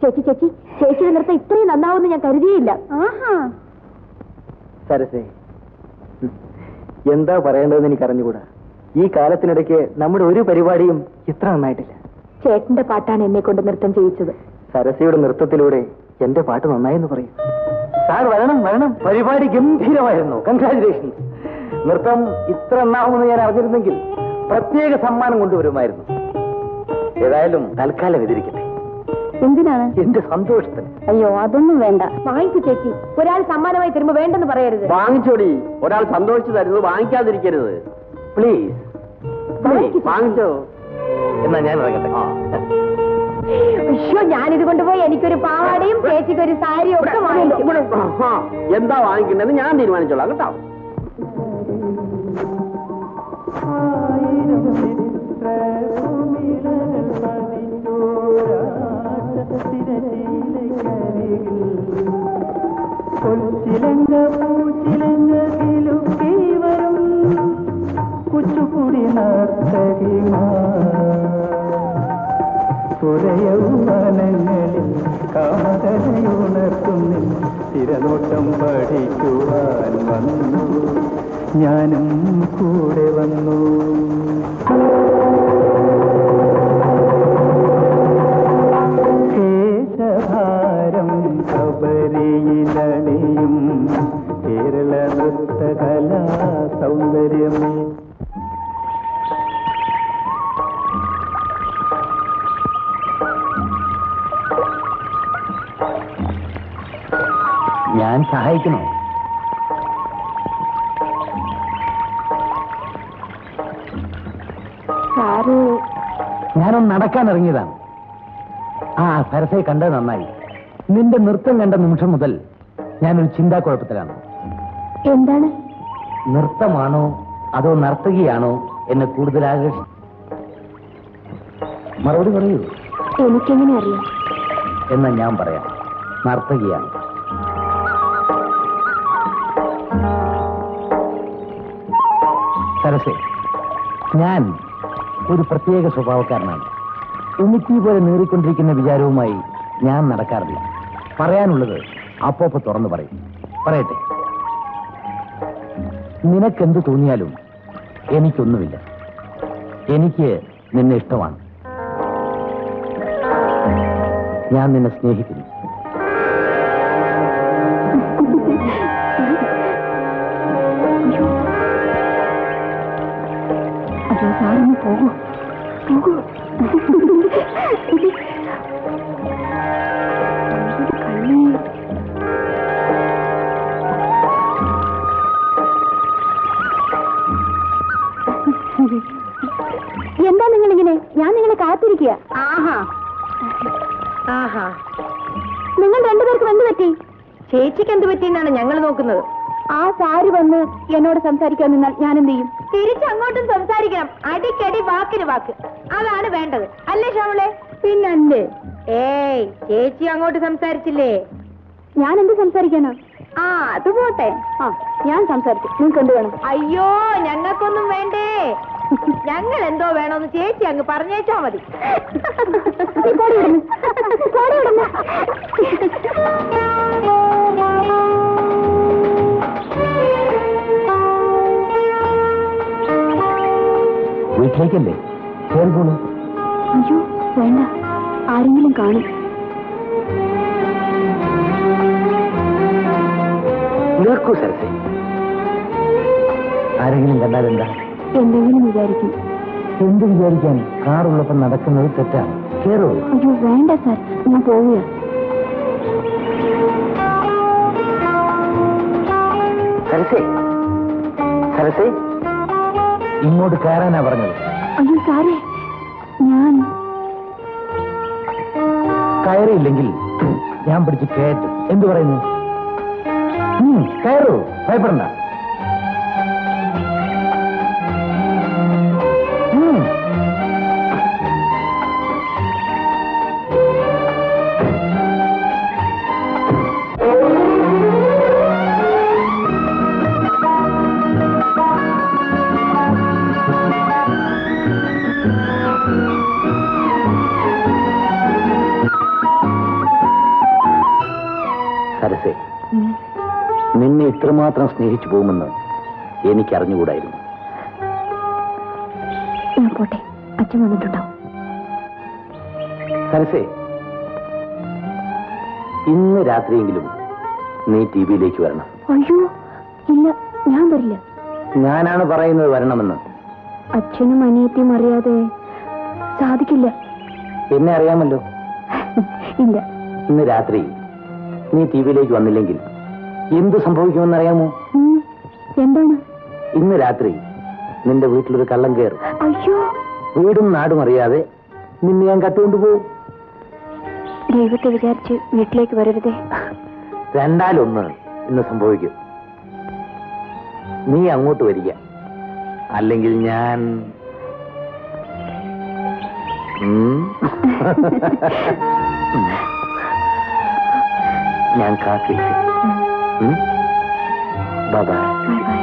ചേച്ചി ചേച്ചി ചേച്ചിയുടെ നൃത്തം ഇത്രയും നന്നാവുമെന്ന് ഞാൻ കരുതിയില്ല ആഹാ സരസേ ഉം. എന്താ പറയേണ്ടതെന്ന് എനിക്ക് അറിഞ്ഞുകൂടാ ഈ കാലത്തിനിടയ്ക്ക് നമ്മുടെ ഒരു പരിപാടിയും ഇത്ര നന്നായിട്ടില്ല ചേട്ടന്റെ പാട്ടാണ് എന്നെ കൊണ്ട് നൃത്തം ചെയ്യിച്ചത് സരസയുടെ നൃത്തത്തിലൂടെ എന്റെ പാട്ട് നന്നായെന്ന് പറയും സാർ വരണം വരണം പരിപാടി ഗംഭീരമായിരുന്നു കൺഗ്രാചുലേഷൻസ് നൃത്തം ഇത്ര നന്നാവുമെന്ന് ഞാൻ അറിഞ്ഞിരുന്നെങ്കിൽ പ്രത്യേക സമ്മാനം കൊണ്ടുവരുമായിരുന്നു ഏതായാലും തൽക്കാലം എതിരിക്കട്ടെ എന്തിനാണ് എന്റെ സന്തോഷത്തിന് അയ്യോ അതൊന്നും വേണ്ട വാങ്ങിക്കു ചേച്ചി ഒരാൾ സമ്മാനമായി തരുമ്പോ വേണ്ടെന്ന് പറയരുത് വാങ്ങിച്ചോടി ഒരാൾ സന്തോഷിച്ചു തരുന്നത് വാങ്ങിക്കാതിരിക്കരുത് പ്ലീസ് വാങ്ങിക്കൂ. വാങ്ങിച്ചോ എന്നാ ഞാൻ ഇറങ്ങട്ടെ അയ്യോ ഞാനിത് കൊണ്ടുപോയി എനിക്കൊരു പാവാടയും ചേച്ചിക്ക് ഒരു സാരിയും ഒക്കെ വാങ്ങിക്കും ആഹാ. എന്താ വാങ്ങിക്കണ്ടെന്ന് ഞാൻ തീരുമാനിച്ചോളാം കേട്ടോ കൊച്ചിലങ്ക പൂച്ചിലങ്ക കിലുക്കി വരും കുച്ചുകുടി നർത്തകിമാനങ്ങളിൽ കാമതയുണർത്തുന്നു തിരനോട്ടം പഠിക്കുവാൻ വന്നു ഞാനും കൂടെ വന്നു കേശഭാരം കബരിയിലണിയും കേരള നൃത്തകലാ സൗന്ദര്യമേ ഞാൻ സഹായിക്കണോ സാറ് ഞാനൊന്ന് നടക്കാൻ ഇറങ്ങിയതാണ് ആ സരസയെ കണ്ടത് നന്നായി നിന്റെ നൃത്തം കണ്ട നിമിഷം മുതൽ ഞാനൊരു ചിന്താക്കുഴപ്പത്തിലാണ് എന്താണ് നൃത്തമാണോ അതോ നർത്തകിയാണോ എന്നെ കൂടുതൽ ആകർഷി മറുപടി പറയൂ എനിക്കെങ്ങനെ അറിയാം എന്നാ ഞാൻ പറയാം നർത്തകിയാണ് സരസേ ഞാൻ ഒരു പ്രത്യേക സ്വഭാവക്കാരനാണ് ഉമിത്തി പോലെ നീറിക്കൊണ്ടിരിക്കുന്ന വിചാരവുമായി ഞാൻ നടക്കാറില്ല പറയാനുള്ളത് അപ്പോപ്പൊ തുറന്നു പറയും പറയട്ടെ നിനക്കെന്ത് തോന്നിയാലും എനിക്കൊന്നുമില്ല എനിക്ക് നിന്നെ ഇഷ്ടമാണ് ഞാൻ നിന്നെ സ്നേഹിക്കുന്നു അയ്യോ സാറൊന്ന് പോകൂ പോകൂ കണ്ണേ എന്താ നിങ്ങളിങ്ങനെ ഞാൻ നിങ്ങളെ കാത്തിരിക്കുക ആഹാ ആഹാ നിങ്ങൾ രണ്ടുപേർക്കും എന്ത് പറ്റി ചേച്ചിക്ക് എന്ത് പറ്റിയെന്നാണ് ഞങ്ങൾ നോക്കുന്നത് ആ സാരി വന്ന് എന്നോട് സംസാരിക്കാൻ നിന്നാൽ ഞാൻ എന്ത് ചെയ്യും തിരിച്ചങ്ങോട്ടും സംസാരിക്കണം അടിക്കടി വാക്കിന് വാക്ക് അതാണ് വേണ്ടത് അല്ലേ ശ്യാമളെ പിന്നല്ലേ ഏയ് ചേച്ചി അങ്ങോട്ട് സംസാരിച്ചില്ലേ ഞാൻ എന്ത് സംസാരിക്കാനാ ആ അത് പോട്ടെ ആ ഞാൻ സംസാരിച്ചു നിങ്ങൾക്ക് എന്ത് വേണം അയ്യോ ഞങ്ങൾക്കൊന്നും വേണ്ടേ ഞങ്ങൾ എന്തോ വേണോന്ന് ചേച്ചി അങ്ങ് പറഞ്ഞേച്ചാ മതി വീട്ടിലേക്കല്ലേ കേൾക്കണു അയ്യോ വേണ്ട ആരെങ്കിലും കാണും കേൾക്കൂ സരസേ ആരെങ്കിലും കണ്ടാൽ എന്താ എന്തെങ്കിലും വിചാരിക്കും എന്ത് വിചാരിക്കാൻ കാറുള്ളപ്പം നടക്കുന്നത് തെറ്റാണ് കേറോ അയ്യോ വേണ്ട സാർ ഞാൻ പോവുക സരസേ സരസേ ഇങ്ങോട്ട് കയറാനാ പറഞ്ഞത് അയ്യോ സാറേ ഞാൻ കയറിയില്ലെങ്കിൽ ഞാൻ പിടിച്ച് കയറ്റും എന്തു പറയുന്നു ഉം, കയറൂ ഭയപ്പെടണ്ട ഉം. സരസേ നിന്നെ ഇത്രമാത്രം സ്നേഹിച്ചു പോകുമെന്ന് എനിക്കറിഞ്ഞുകൂടായിരുന്നു ഞാൻ പോട്ടെ അച്ഛൻ വന്നിട്ടുണ്ടാവും സരസേ ഇന്ന് രാത്രിയെങ്കിലും നീ ടി വിയിലേക്ക് വരണം അയ്യോ ഇല്ല ഞാൻ വരില്ല ഞാനാണ് പറയുന്നത് വരണമെന്ന് അച്ഛനും അനിയത്തിയും അറിയാതെ സാധിക്കില്ല എന്നെ അറിയാമല്ലോ ഇല്ല ഇന്ന് രാത്രി നീ ടി വിയിലേക്ക് വന്നില്ലെങ്കിൽ എന്ത് സംഭവിക്കുമെന്ന് അറിയാമോ ഉം, എന്താണ് ഇന്ന് രാത്രി നിന്റെ വീട്ടിലൊരു കള്ളം കയറും അയ്യോ വീടും നാടും അറിയാതെ നിന്നെ ഞാൻ കട്ടുകൊണ്ടുപോകും ദൈവത്തെ വിചാരിച്ച് വീട്ടിലേക്ക് വരരുതേ രണ്ടാലൊന്ന് ഇന്ന് സംഭവിക്കും നീ അങ്ങോട്ട് വരിക അല്ലെങ്കിൽ ഞാൻ ഉം. ഞാൻ കാത്തിരിക്കും ബൈ ബൈ ബൈ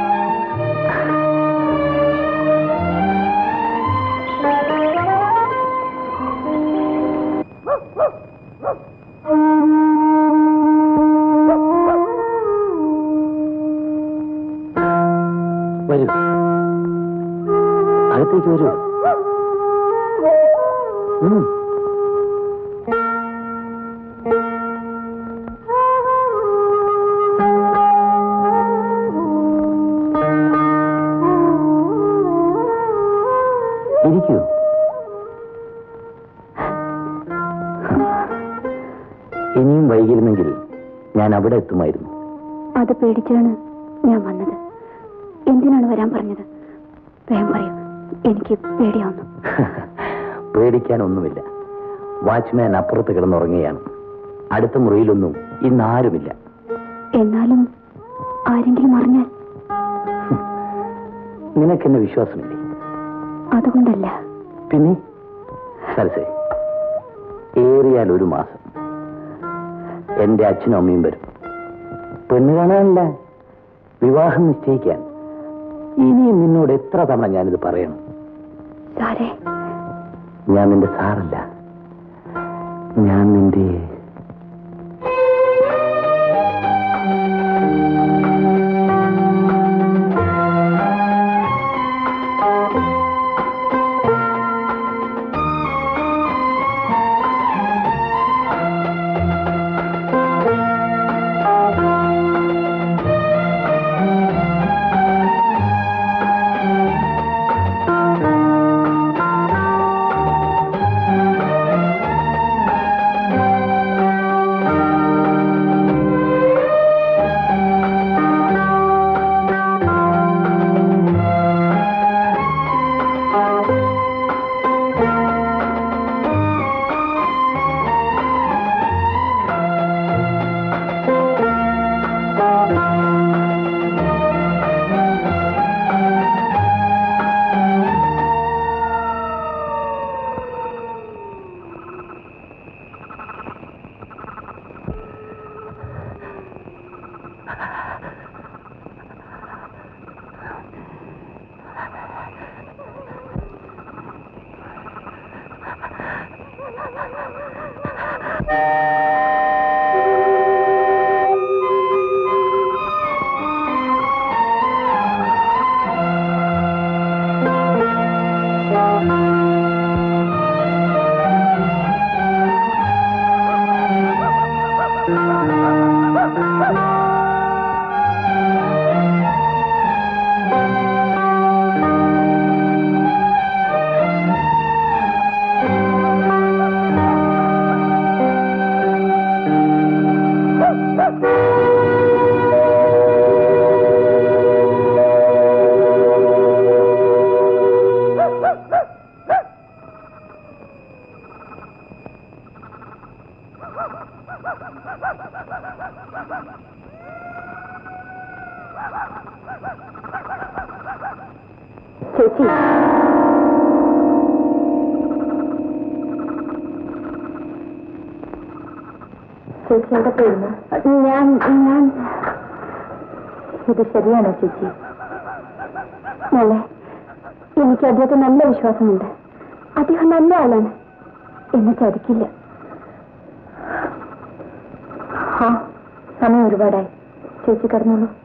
വരൂ അകത്തേക്ക് വരൂ ഉം. ഇരിക്കൂ ഇനിയും വൈകിരുന്നെങ്കിൽ ഞാൻ അവിടെ എത്തുമായിരുന്നു അത് പേടിച്ചാണ് ഞാൻ വന്നത് എന്തിനാണ് വരാൻ പറഞ്ഞത് വേഗം പറയൂ എനിക്ക് പേടിയാവുന്നു പേടിക്കാനൊന്നുമില്ല വാച്ച്മാൻ അപ്പുറത്ത് കിടന്നുറങ്ങുകയാണ് അടുത്ത മുറിയിലൊന്നും ഇന്ന് ആരുമില്ല എന്നാലും ആരെങ്കിലും അറിഞ്ഞാൽ നിനക്കെന്നെ വിശ്വാസമില്ലേ അതുകൊണ്ടല്ല പിന്നെ സരസേ ഏറിയാൽ ഒരു മാസം എന്റെ അച്ഛനും അമ്മയും വരും പെണ്ണ് കാണാനല്ല വിവാഹം നിശ്ചയിക്കാൻ ഇനിയും നിന്നോട് എത്ര തവണ ഞാനിത് പറയണം സാറേ ഞാൻ നിന്റെ സാറല്ല ഞാൻ നിന്റെ ചേച്ചി ചേച്ചി എവിടെ പോയിരുന്നു ഞാൻ ഞാൻ ഇത് ശരിയാണോ ചേച്ചി മോളെ എനിക്ക് അദ്ദേഹത്തെ നല്ല വിശ്വാസമുണ്ട് അദ്ദേഹം നല്ല ആളാണ് എന്നെ ചതിക്കില്ല ആ സമയം ഒരുപാടായി ചേച്ചി കിടന്നോളൂ